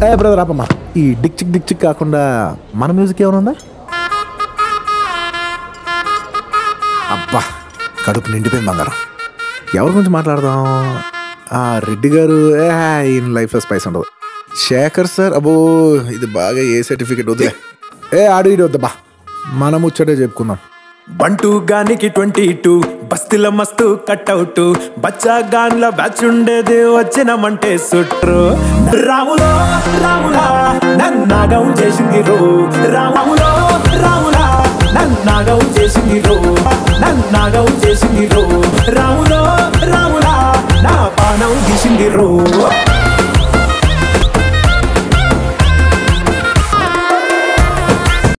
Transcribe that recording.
ఏ brother ఆపమ్మా ఈ Dick చిక్ Dick చిక్ కాకుండా మన మ్యూజిక్ ఏమైనా ఉందా అబ్బా కడుపు నిండిపోయింది బంగారం ఎవరి గురించి మాట్లాడదాం ఆ రెడ్డి గారు ఏ ఈయన లైఫ్ స్పైస్ ఉండదు శేఖర్ సార్ అబ్బో ఇది బాగా ఏ సర్టిఫికెట్ వద్దులే ఏ ఆడు ఇడు వద్దబ్బా మనం ముచ్చటే చెప్పుకుందాం బంటూ గానికి ట్వంటీ టూ బస్తీల మస్తు కట్అవుట్ బచ్చా గాన్ల బ్యాచ్ ఉండేది వచ్చినమంటే సుట్రు రాములో రాములా నన్నాగం చేసింది రో రాములో రాములా నన్నాగం చేసింది రో నన్నాగం చేసింది రో రాములో రాములా నా పానం తీసింది రో